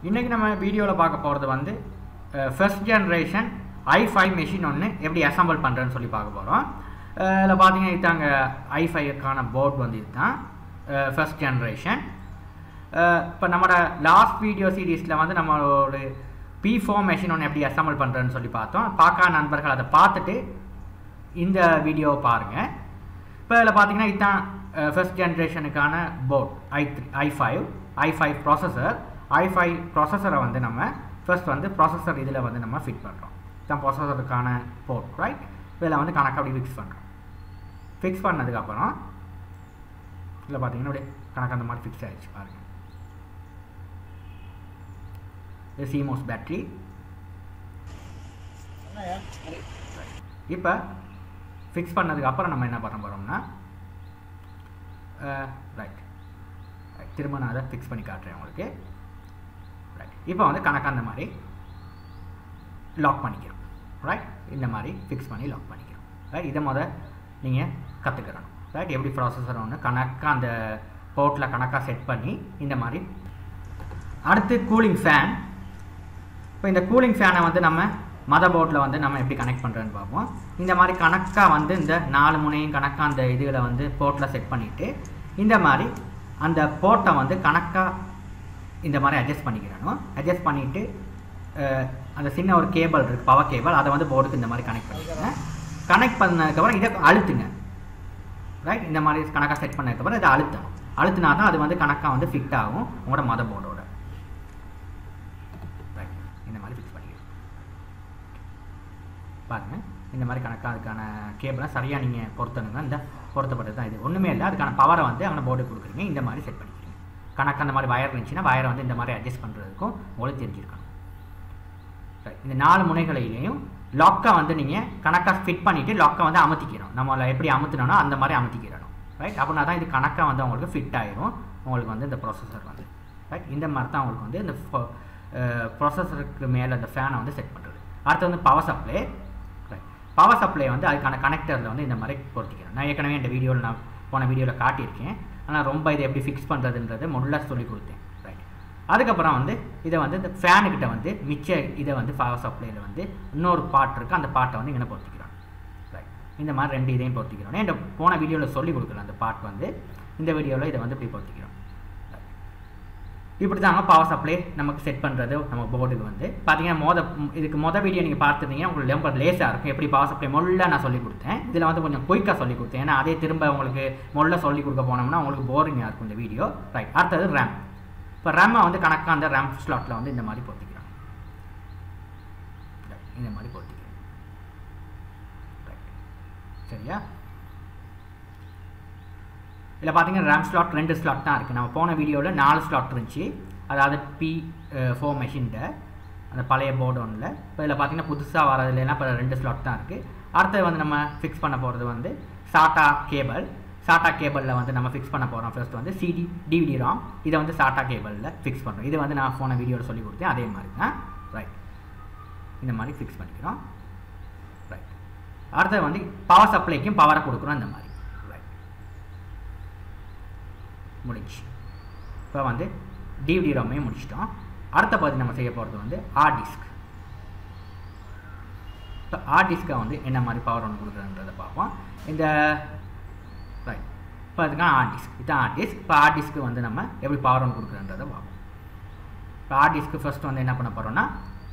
இன்றைக்கி நம்ம வீடியோவில் பார்க்க போகிறது வந்து first generation I five machine ஒன்று எப்படி அசம்பிள் பண்ணுறேன்னு சொல்லி பார்க்க போகிறோம் இதில் பார்த்தீங்கன்னா இதுதாங்க ஐ ஃபைவ்க்கான போர்ட் வந்து இதுதான் ஃபர்ஸ்ட் ஜென்ரேஷன் இப்போ நம்மளோட லாஸ்ட் வீடியோ சீரீஸில் வந்து நம்மளோட பி ஃபோர் மெஷின் ஒன்று எப்படி அசம்பிள் பண்ணுறேன்னு சொல்லி பார்த்தோம் பார்க்காத நண்பர்கள் அதை பார்த்துட்டு இந்த வீடியோவை பாருங்கள் இப்போ இதில் பார்த்தீங்கன்னா இதுதான் ஃபர்ஸ்ட் ஜென்ரேஷனுக்கான board I three I five I five processor I five ப்ராசஸரை வந்து நம்ம ஃபர்ஸ்ட் வந்து ப்ராசஸர் இதில் வந்து நம்ம ஃபிட் பண்ணுறோம் இதுதான் ப்ராசஸருக்கான போர்ட் ரைட் இதில் வந்து கணக்கு அப்படி ஃபிக்ஸ் பண்ணுறோம் ஃபிக்ஸ் பண்ணதுக்கப்புறம் இதில் பார்த்தீங்கன்னா அப்படியே கணக்கு அந்த மாதிரி ஃபிக்ஸ் ஆகிடுச்சு பாருங்கள் இது சிமோஸ் பேட்ரி இப்போ ஃபிக்ஸ் பண்ணதுக்கு அப்புறம் நம்ம என்ன பண்ண போகிறோம்னா ரைட் திரும்ப நான் அதை ஃபிக்ஸ் பண்ணி காட்டுறேன் உங்களுக்கு ரைட் இப்போ வந்து கணக்கு அந்த மாதிரி லாக் பண்ணிக்கிறோம் ரைட் இந்த மாதிரி ஃபிக்ஸ் பண்ணி லாக் பண்ணிக்கிறோம் ரைட் இதை முத நீங்கள் கற்றுக்கிறணும் ரைட் எப்படி ப்ராசஸர் ஒன்று கணக்காக அந்த போர்ட்டில் கணக்காக செட் பண்ணி இந்த மாதிரி அடுத்து கூலிங் ஃபேன் இப்போ இந்த கூலிங் ஃபேனை வந்து நம்ம மத போர்ட்டில் வந்து நம்ம எப்படி கனெக்ட் பண்ணுறேன்னு பார்ப்போம் இந்த மாதிரி கணக்காக வந்து இந்த நாலு முனையும் கணக்காக அந்த இதில் வந்து போர்ட்டில் செட் பண்ணிவிட்டு இந்த மாதிரி அந்த போர்ட்டை வந்து கணக்காக இந்த மாதிரி அட்ஜஸ்ட் பண்ணிக்கிறணும் அட்ஜஸ்ட் பண்ணிவிட்டு அந்த சின்ன ஒரு கேபிள் இருக்குது பவர் கேபிள் அதை வந்து போர்டுக்கு இந்த மாதிரி கனெக்ட் பண்ணிக்கோங்க கனெக்ட் பண்ணதுக்கப்புறம் இதை அழுத்துங்க ரைட் இந்த மாதிரி கணக்காக செட் பண்ணதுக்கப்புறம் இதை அழுத்தணும் அழுத்தினா தான் அது வந்து கணக்காக வந்து ஃபிட் ஆகும் உங்களோட மத போர்டோட ரைட் இந்த மாதிரி ஃபிக்ஸ் பண்ணிக்கிறோம் பாருங்கள் இந்த மாதிரி கணக்காக அதுக்கான கேபிளை சரியாக நீங்கள் பொருத்தணுங்க இந்த பொருத்தப்பட்டது தான் இது ஒன்றுமே இல்லை அதுக்கான பவரை வந்து அங்கே போர்டு கொடுக்குறீங்க இந்த மாதிரி செட் பண்ணிக்கிறீங்க கணக்கு அந்த மாதிரி வயர் இருந்துச்சுன்னா வயரை வந்து இந்த மாதிரி அட்ஜஸ்ட் பண்ணுறதுக்கும் உங்களுக்கு தெரிஞ்சிருக்கணும் இந்த நாலு முனைகளிலையும் லாக்கை வந்து நீங்கள் கணக்காக ஃபிட் பண்ணிவிட்டு லாக்கை வந்து அமுத்திக்கிறோம் நம்மளை எப்படி அமுத்தினோனோ அந்த மாதிரி அமுத்திக்கிறணும் ரைட் அப்படின்னா தான் இது கணக்காக வந்து உங்களுக்கு ஃபிட் ஆயிரும் உங்களுக்கு வந்து இந்த ப்ராசஸர் வந்து ரைட் இந்த மாதிரி தான் உங்களுக்கு வந்து இந்த ப்ராசஸருக்கு மேலே அந்த ஃபேனை வந்து செட் பண்ணுறது அடுத்து வந்து பவர் சப்ளை பவர் சப்ளை வந்து அதுக்கான கனெக்டரில் வந்து இந்த மாதிரி பொருத்திக்கிறோம் நான் ஏற்கனவே இந்த வீடியோவில் நான் போன வீடியோவில் காட்டியிருக்கேன் ஆனால் ரொம்ப இதை எப்படி ஃபிக்ஸ் பண்ணுறதுன்றது முள்ள சொல்லி கொடுத்தேன் ரைட் அதுக்கப்புறம் வந்து இதை வந்து இந்த ஃபேனுக்கிட்ட வந்து மிச்ச இதை வந்து பவர் சப்ளையில் வந்து இன்னொரு பாட் இருக்குது அந்த பாட்டை வந்து இங்கே பொருத்திக்கிறோம் ரைட் இந்த மாதிரி ரெண்டு இதையும் பொருத்திக்கிறோம் இந்த போன வீடியோவில் சொல்லி கொடுக்குறேன் அந்த பாட் வந்து இந்த வீடியோவில் இதை வந்து இப்படி பொருத்திக்கிறோம் இப்படி தாங்க பவர் சப்ளை நமக்கு செட் பண்ணுறது நம்ம போர்டுக்கு வந்து பார்த்தீங்கன்னா மொத இதுக்கு மொதல் வீடியோ நீங்கள் பார்த்துருந்தீங்கன்னா உங்களுக்கு ரொம்ப லேஸாக இருக்கும் எப்படி பவர் சப்ளை மொல்ல நான் சொல்லி கொடுத்தேன் இதில் வந்து கொஞ்சம் குயிக்காக சொல்லி கொடுத்தேன் ஏன்னா அதே திரும்ப உங்களுக்கு மொல்ல சொல்லி கொடுக்க போனோம்னா உங்களுக்கு போரிங்காக இருக்கும் இந்த வீடியோ ரைட் அடுத்தது ரேம் இப்போ ரேமை வந்து கணக்காக அந்த ரேம் ஸ்லாட்டில் வந்து இந்த மாதிரி பொறுத்திக்கிறோம் இந்த மாதிரி பொறுத்திக்கிறோம் ரைட் சரியா இதில் பார்த்தீங்கன்னா ரேம் ஸ்லாட் ரெண்டு ஸ்லாட் தான் இருக்குது நம்ம போன வீடியோவில் நாலு ஸ்லாட் இருந்துச்சு அதாவது பி ஃபோர் மெஷின்ட அந்த பழைய போர்டு ஒன்றில் இப்போ இதில் பார்த்தீங்கன்னா புதுசாக வரதுலாம் இப்போ ரெண்டு ஸ்லாட் தான் இருக்குது அடுத்தது வந்து நம்ம ஃபிக்ஸ் பண்ண போகிறது வந்து சாட்டா கேபிள் சாட்டா கேபிளில் வந்து நம்ம ஃபிக்ஸ் பண்ண போகிறோம் ஃபர்ஸ்ட் வந்து சிடி டிவிடி ராம் இதை வந்து சாட்டா கேபிளில் ஃபிக்ஸ் பண்ணுறோம் இது வந்து நான் போன வீடியோவில் சொல்லி கொடுத்தேன் அதே மாதிரி தான் ரைட் இந்த மாதிரி ஃபிக்ஸ் பண்ணிக்கிறோம் ரைட் அடுத்தது வந்து பவர் சப்ளைக்கும் பவரை கொடுக்குறோம் இந்த மாதிரி முடிஞ்சு இப்போ வந்து டிவிடி ரோமையும் முடிச்சிட்டோம் அடுத்த பகுதி நம்ம செய்ய போகிறது வந்து ஹார்ட் டிஸ்க் இப்போ ஹார்ட் டிஸ்க்கை வந்து என்ன மாதிரி பவர் ஒன்று கொடுக்குறன்றதை பார்ப்போம் இந்த ரைட் இப்போ அதுக்கான ஹார்ட் டிஸ்க் இதுதான் ஹார்ட் டிஸ்க் இப்போ ஹார்ட் டிஸ்க்கு வந்து நம்ம எப்படி பவர் ஒன்று கொடுக்குறன்றதை பார்ப்போம் இப்போ ஹார்ட் டிஸ்க்கு ஃபஸ்ட் வந்து என்ன பண்ண போகிறோம்னா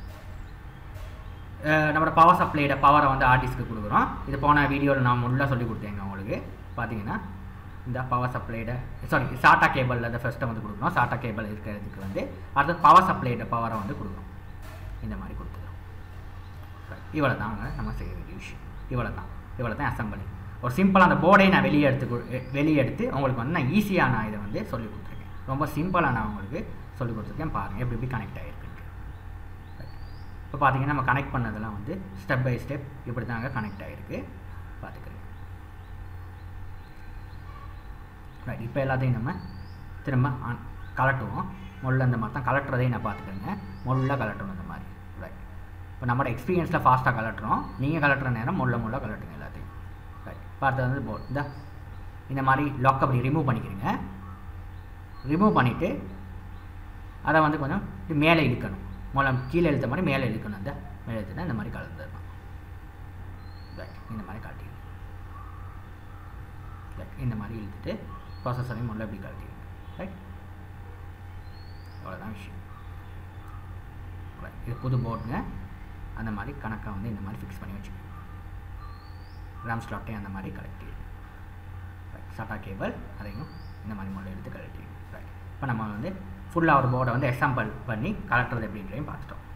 நம்மளோட பவர் சப்ளையோட பவரை வந்து ஹார்ட் டிஸ்க்கு கொடுக்குறோம் இது போன வீடியோவில் நான் முன்னாடி சொல்லி கொடுத்தேங்க உங்களுக்கு பார்த்தீங்கன்னா இந்த பவர் சப்ளைட சாரி சாட்டா கேபிளில் இந்த ஃபஸ்ட்டை வந்து கொடுக்குறோம் சாட்டா கேபிள் இருக்கிறதுக்கு வந்து அடுத்து பவர் சப்ளைட பவரை வந்து கொடுக்குறோம் இந்த மாதிரி கொடுத்துக்கிறோம் இவ்வளோ தாங்க நம்ம செய்ய வேண்டிய விஷயம் இவ்வளோ தான் இவ்வளோ தான் அசம்பிளி ஒரு சிம்பிளாக அந்த போர்டை நான் வெளியே எடுத்து வெளியே எடுத்து உங்களுக்கு வந்து நான் ஈஸியாக நான் இதை வந்து சொல்லி கொடுத்துருக்கேன் ரொம்ப சிம்பிளாக நான் உங்களுக்கு சொல்லி கொடுத்துருக்கேன் பாருங்கள் எப்படி எப்படி கனெக்ட் ஆகிருக்கு இப்போ பார்த்தீங்கன்னா நம்ம கனெக்ட் பண்ணதெல்லாம் வந்து ஸ்டெப் பை ஸ்டெப் இப்படி தாங்க கனெக்ட் ஆகிருக்கு பார்த்துக்கிறேன் ரைட் இப்போ எல்லாத்தையும் நம்ம திரும்ப ஆன் கலட்டுவோம் முள்ள இந்த மாதிரி தான் கலட்டுறதையும் நான் பார்த்துக்கோங்க முள்ள கலட்டணும் இந்த மாதிரி ரைட் இப்போ நம்மளோட எக்ஸ்பீரியன்ஸில் ஃபாஸ்ட்டாக கலட்டுறோம் நீங்கள் கலட்டுற நேரம் முள்ள முள்ள கலட்டுங்க எல்லாத்தையும் ரைட் பார்த்தது வந்து போர்ட் இந்த இந்த மாதிரி லாக் அப்படி ரிமூவ் பண்ணிக்கிறீங்க ரிமூவ் பண்ணிவிட்டு அதை வந்து கொஞ்சம் இது மேலே இழுக்கணும் மூலம் கீழே இழுத்த மாதிரி மேலே இழுக்கணும் அந்த மேலே இழுத்துனா இந்த மாதிரி கலந்துடணும் ரைட் இந்த மாதிரி காட்டிடுங்க ரைட் இந்த மாதிரி இழுத்துட்டு ப்ராசஸரையும் முதல்ல இப்படி காட்டிடுங்க ரைட் அவ்வளோதான் விஷயம் ரைட் இது புது போர்டுங்க அந்த மாதிரி கணக்கை வந்து இந்த மாதிரி ஃபிக்ஸ் பண்ணி வச்சுக்கோங்க ரேம் ஸ்லாட்டையும் அந்த மாதிரி கலெக்ட் ரைட் சட்டா கேபிள் அதையும் இந்த மாதிரி முதல்ல எடுத்து கலெக்ட் ரைட் இப்போ நம்ம வந்து ஃபுல்லாக ஒரு போர்டை வந்து எக்ஸாம்பிள் பண்ணி கலட்டுறது எப்படின்றதையும் பார்த்துட்டோம்